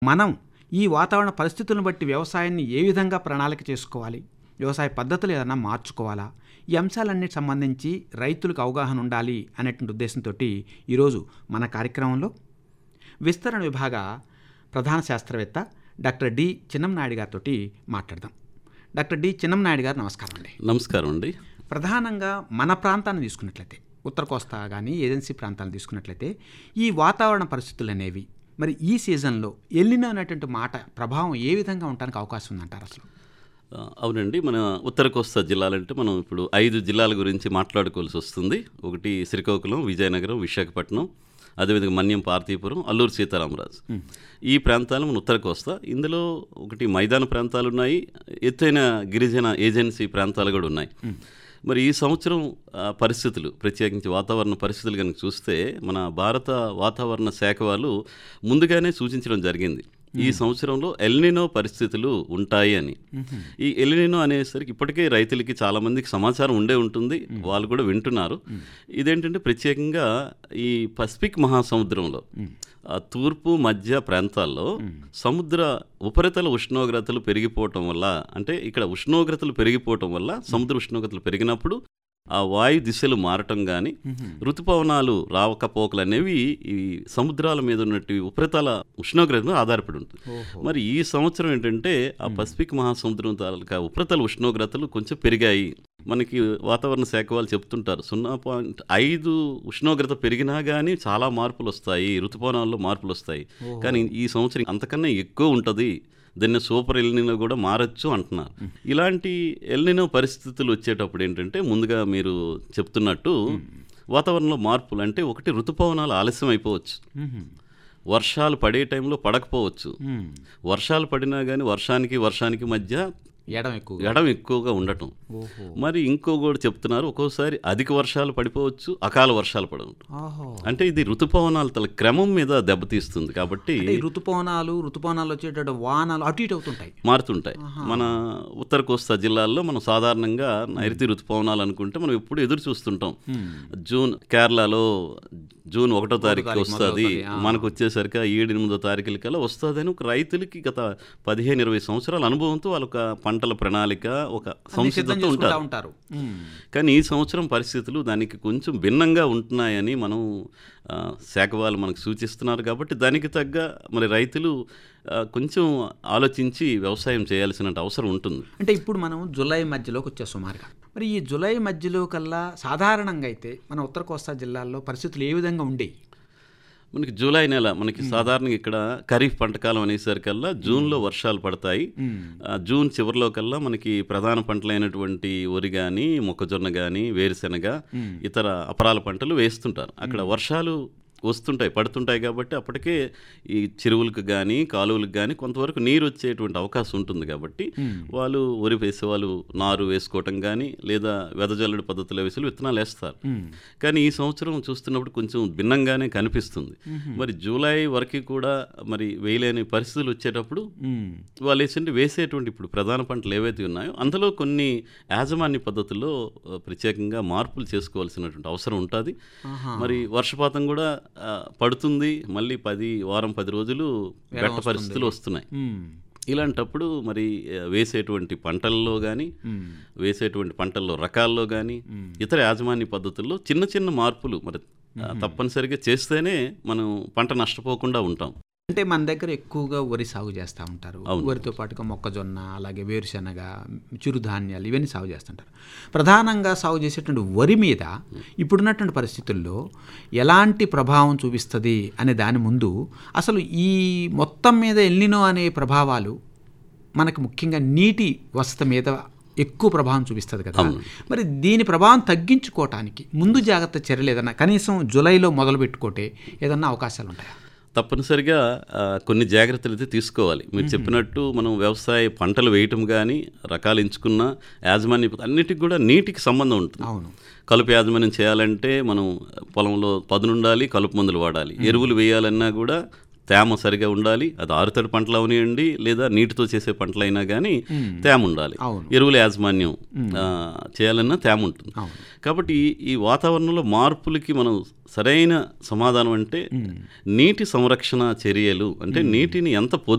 మనం ఈ వాతావరణ పరిస్థితులను బట్టి వ్యవసాయాన్ని ఏ విధంగా ప్రణాళిక చేసుకోవాలి వ్యవసాయ పద్ధతులు ఏదైనా మార్చుకోవాలా ఈ అంశాలన్నిటి సంబంధించి రైతులకు అవగాహన ఉండాలి అనేటువంటి ఉద్దేశంతో ఈరోజు మన కార్యక్రమంలో విస్తరణ విభాగ ప్రధాన శాస్త్రవేత్త డాక్టర్ డి చిన్నంనాయుడు గారితో మాట్లాడదాం డాక్టర్ డి చిన్నంనాయుడు గారు నమస్కారం అండి నమస్కారం అండి ప్రధానంగా మన ప్రాంతాన్ని తీసుకున్నట్లయితే ఉత్తర కోస్తా కానీ ఏజెన్సీ ప్రాంతాలను తీసుకున్నట్లయితే ఈ వాతావరణ పరిస్థితులు అనేవి మరి ఈ సీజన్లో ఎల్లిన అనేటువంటి మాట ప్రభావం ఏ విధంగా ఉండడానికి అవకాశం ఉందంటారు అసలు ఆ, అవునండి మన ఉత్తర కోస్తా జిల్లాలంటే మనం ఇప్పుడు ఐదు జిల్లాల గురించి మాట్లాడుకోవాల్సి వస్తుంది ఒకటి శ్రీకాకుళం విజయనగరం విశాఖపట్నం అదేవిధంగా మన్యం పార్థీపురం అల్లూరు సీతారామరాజు ఈ ప్రాంతాలు మన ఉత్తర కోస్తా ఇందులో ఒకటి మైదాన ప్రాంతాలు ఉన్నాయి ఎత్తైన గిరిజన ఏజెన్సీ ప్రాంతాలు కూడా ఉన్నాయి మరి ఈ సంవత్సరం ఆ, పరిస్థితులు ప్రత్యేకించి వాతావరణ పరిస్థితులు కనుక చూస్తే మన భారత వాతావరణ శాఖ వాళ్ళు ముందుగానే సూచించడం జరిగింది ఈ సంవత్సరంలో ఎల్నినో పరిస్థితులు ఉంటాయి అని ఈ ఎల్నినో అనేసరికి ఇప్పటికే రైతులకి చాలా మందికి సమాచారం ఉండే ఉంటుంది వాళ్ళు కూడా వింటున్నారు ఇదేంటంటే ప్రత్యేకంగా ఈ పసిఫిక్ మహాసముద్రంలో ఆ తూర్పు మధ్య ప్రాంతాల్లో సముద్ర ఉపరితల ఉష్ణోగ్రతలు పెరిగిపోవటం వల్ల అంటే ఇక్కడ ఉష్ణోగ్రతలు పెరిగిపోవటం వల్ల సముద్ర ఉష్ణోగ్రతలు పెరిగినప్పుడు ఆ వాయు దిశలు మారటం కానీ ఋతుపవనాలు రావకపోకలు అనేవి ఈ సముద్రాల మీద ఉన్నట్టు ఉపరితల ఉష్ణోగ్రత మీద ఆధారపడి ఉంటుంది మరి ఈ సంవత్సరం ఏంటంటే ఆ పసిఫిక్ మహాసముద్రం తాలూకా ఉపరితల ఉష్ణోగ్రతలు కొంచెం పెరిగాయి మనకి వాతావరణ శాఖ వాళ్ళు చెప్తుంటారు సున్నా పాయింట్ ఐదు ఉష్ణోగ్రత పెరిగినా కానీ చాలా మార్పులు వస్తాయి ఋతుపవనాల్లో మార్పులు వస్తాయి కానీ ఈ సంవత్సరం అంతకన్నా ఎక్కువ ఉంటుంది దాన్ని సూపర్ ఎల్నినో కూడా మారచ్చు అంటున్నారు ఇలాంటి ఎల్నినో పరిస్థితులు వచ్చేటప్పుడు ఏంటంటే ముందుగా మీరు చెప్తున్నట్టు వాతావరణంలో మార్పులు అంటే ఒకటి ఋతుపవనాలు ఆలస్యం అయిపోవచ్చు వర్షాలు పడే టైంలో పడకపోవచ్చు వర్షాలు పడినా కానీ వర్షానికి వర్షానికి మధ్య ఎడం ఎక్కువ ఎడం ఎక్కువగా ఉండటం ఓహో మరి ఇంకో కూడా చెప్తున్నారు ఒక్కోసారి అధిక వర్షాలు పడిపోవచ్చు అకాల వర్షాలు పడవచ్చు ఓహో అంటే ఇది ఋతుపవనాల తల క్రమం మీద దెబ్బతీస్తుంది కాబట్టి అంటే ఈ ఋతుపవనాలు ఋతుపవనాలు వచ్చేటటువంటి వాహనాలు అటు ఇటు అవుతుంటాయి మారుతుంటాయి మన ఉత్తర కోస్తా జిల్లాల్లో మనం సాధారణంగా నైరుతి ఋతుపవనాలు అనుకుంటే మనం ఎప్పుడు ఎదురు చూస్తుంటాం జూన్ కేరళలో జూన్ ఒకటో తారీఖు వస్తుంది మనకు వచ్చేసరికి ఆ ఏడు ఎనిమిదో తారీఖులకల్లా వస్తుందని ఒక రైతులకి గత పదిహేను ఇరవై సంవత్సరాల అనుభవంతో వాళ్ళ ఒక పంటల ప్రణాళిక ఒక సిద్ధం సంసిద్ధత చేసుకుంటా ఉంటారు ఉంటారు ఉమ్. కానీ ఈ సంవత్సరం పరిస్థితులు దానికి కొంచెం భిన్నంగా ఉంటున్నాయని మనం ఆ, శాఖ వాళ్ళు మనకు సూచిస్తున్నారు కాబట్టి దానికి తగ్గ మరి రైతులు ఆ, కొంచెం ఆలోచించి వ్యవసాయం చేయాల్సిన అవసరం ఉంటుంది అంటే ఇప్పుడు మనం జూలై మధ్యలోకి వచ్చే సుమారుగా మరి ఈ జూలై మధ్యలో కల్లా సాధారణంగా అయితే మన ఉత్తర కోస్తా జిల్లాల్లో పరిస్థితులు ఏ విధంగా ఉండేవి మనకి జూలై నెల మనకి సాధారణంగా ఇక్కడ ఖరీఫ్ పంటకాలం అనేసరికల్లా జూన్లో వర్షాలు పడతాయి ఆ, జూన్ చివరిలో కల్లా మనకి ప్రధాన పంటలైనటువంటి వరి కానీ మొక్కజొన్న కానీ వేరుశెనగ ఇతర అపరాల పంటలు వేస్తుంటారు అక్కడ వర్షాలు వస్తుంటాయి పడుతుంటాయి కాబట్టి అప్పటికే ఈ చెరువులకు కానీ కాలువలకు కానీ కొంతవరకు నీరు వచ్చేటువంటి అవకాశం ఉంటుంది కాబట్టి వాళ్ళు వరి వేసే వాళ్ళు నారు వేసుకోవటం కానీ లేదా వెదజల్లుడు పద్ధతిలో వేసి విత్తనాలు వేస్తారు కానీ ఈ సంవత్సరం చూస్తున్నప్పుడు కొంచెం భిన్నంగానే కనిపిస్తుంది మరి జూలై వరకు కూడా మరి వేయలేని పరిస్థితులు వచ్చేటప్పుడు వాళ్ళు వేసింటే వేసేటువంటి ఇప్పుడు ప్రధాన పంటలు ఏవైతే ఉన్నాయో అందులో కొన్ని యాజమాన్య పద్ధతుల్లో ఆ, ప్రత్యేకంగా మార్పులు చేసుకోవాల్సినటువంటి అవసరం ఉంటుంది మరి వర్షపాతం కూడా ఆ, పడుతుంది మళ్ళీ పది వారం పది రోజులు గట్ట పరిస్థితులు వస్తున్నాయి ఉమ్. ఇలాంటప్పుడు మరి ఆ, వేసేటువంటి పంటల్లో కానీ వేసేటువంటి పంటల్లో రకాల్లో కానీ ఇతర యాజమాన్య పద్ధతుల్లో చిన్న చిన్న మార్పులు మరి ఆ, తప్పనిసరిగా చేస్తేనే మనం పంట నష్టపోకుండా ఉంటాం అంటే మన దగ్గర ఎక్కువగా వరి సాగు చేస్తూ ఉంటారు అవును. వరితో పాటుగా మొక్కజొన్న అలాగే వేరుశెనగ చిరుధాన్యాలు ఇవన్నీ సాగు చేస్తుంటారు ప్రధానంగా సాగు చేసేటువంటి వరి మీద ఇప్పుడున్నటువంటి పరిస్థితుల్లో ఎలాంటి ప్రభావం చూపిస్తుంది అనే దాని ముందు అసలు ఈ మొత్తం మీద ఎల్లినో అనే ప్రభావాలు మనకు ముఖ్యంగా నీటి వసతి మీద ఎక్కువ ప్రభావం చూపిస్తుంది కదా మరి దీని ప్రభావం తగ్గించుకోవటానికి ముందు జాగ్రత్త చర్యలు ఏదన్నా కనీసం జూలైలో మొదలు పెట్టుకోటే ఏదన్నా అవకాశాలు ఉంటాయా తప్పనిసరిగా ఆ, కొన్ని జాగ్రత్తలు అయితే తీసుకోవాలి మీరు చెప్పినట్టు మనం వ్యవసాయ పంటలు వేయటం కానీ రకాలు ఎంచుకున్న యాజమాన్య అన్నిటికి కూడా నీటికి సంబంధం ఉంటుంది అవును కలుపు యాజమాన్యం చేయాలంటే మనం పొలంలో పదునుండాలి కలుపు మందులు వాడాలి ఎరువులు వేయాలన్నా కూడా తేమ సరిగా ఉండాలి అది ఆరుతడి పంటలు అవనివ్వండి లేదా నీటితో చేసే పంటలైనా కానీ తేమ ఉండాలి అవును. ఎరువుల యాజమాన్యం ఆ, చేయాలన్నా తేమ ఉంటుంది అవును. కాబట్టి ఈ- ఈ వాతావరణంలో మార్పులకి మనం సరైన సమాధానం అంటే నీటి సంరక్షణ చర్యలు అంటే నీటిని ఎంత పొదుపు